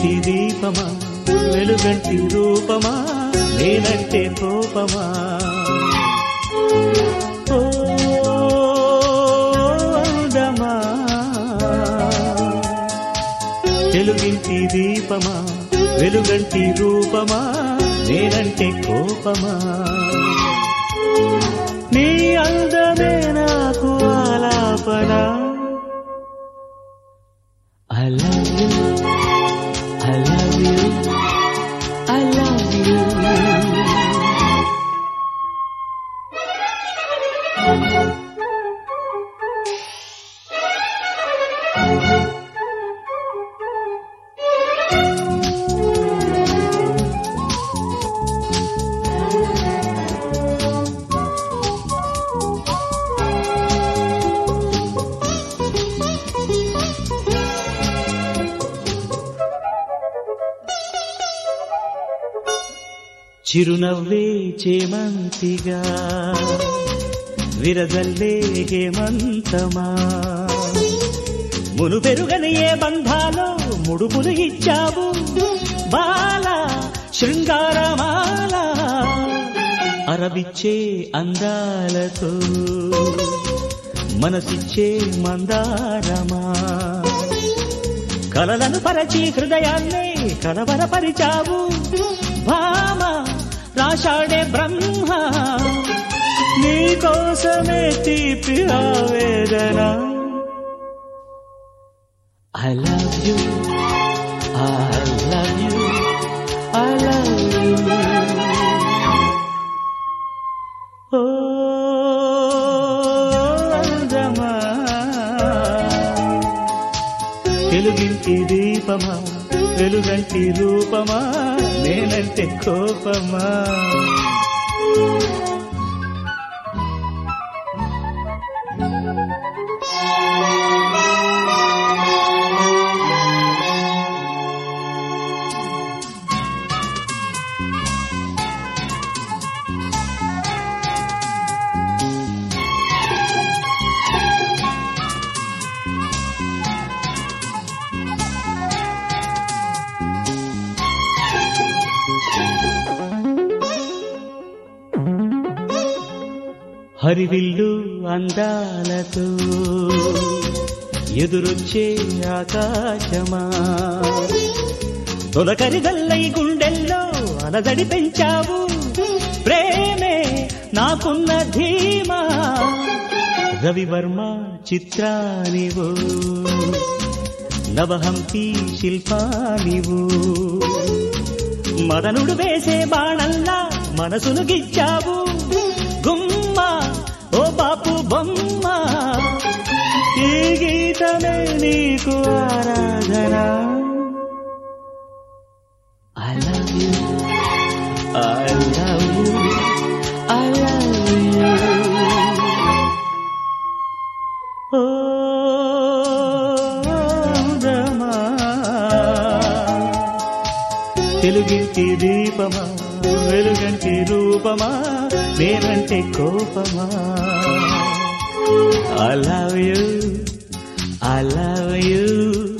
వెలుగింటి దీపమా వెలుగంటి రూపమా నేనంటే కోపమా ఓ అందమా వెలుగింటి దీపమా వెలుగంటి రూపమా నేనంటే కోపమా నీ అందమే నాకు ఆలాపన I love you, I love you, I love you. చిరునవ్వే చేమంతిగా విరజల్లే హేమంతమా మును పెరుగని ఏ బంధాలో ముడుపులు ఇచ్చావు బాల శృంగారమాల అరవిచ్చే అందాలతో మనసిచ్చే మందారమా కలలను పరచి హృదయాన్నే కలవరపరిచావు భామ రాశాడే బ్రహ్మ నీకోసమే తీపి ఆవేదన I love you I love you I love you ఓ అందమా వెలుగింటి దీపమా వెలుగంటి రూపమా నేనంటే కోపమా హరివిల్లు అందాలతో ఎదురొచ్చే ఆకాశమా తొలకరి గల్లై గుండెల్లో అలజడి పెంచావు ప్రేమే నాకున్న ధీమా రవివర్మ చిత్రానివో నవహంపి శిల్పానివో మదనుడు వేసే బాణల్లా మనసును గిచ్చావు గుమ్మ ఓ బాపు బొమ్మ ఈ గీతమే నీకు ఆరాధన I love you I love you I love you ఓ రమా తెలుగింటి దీపమా వెలుగంటి రూపమా నేనంటే కోపమా I love you I love you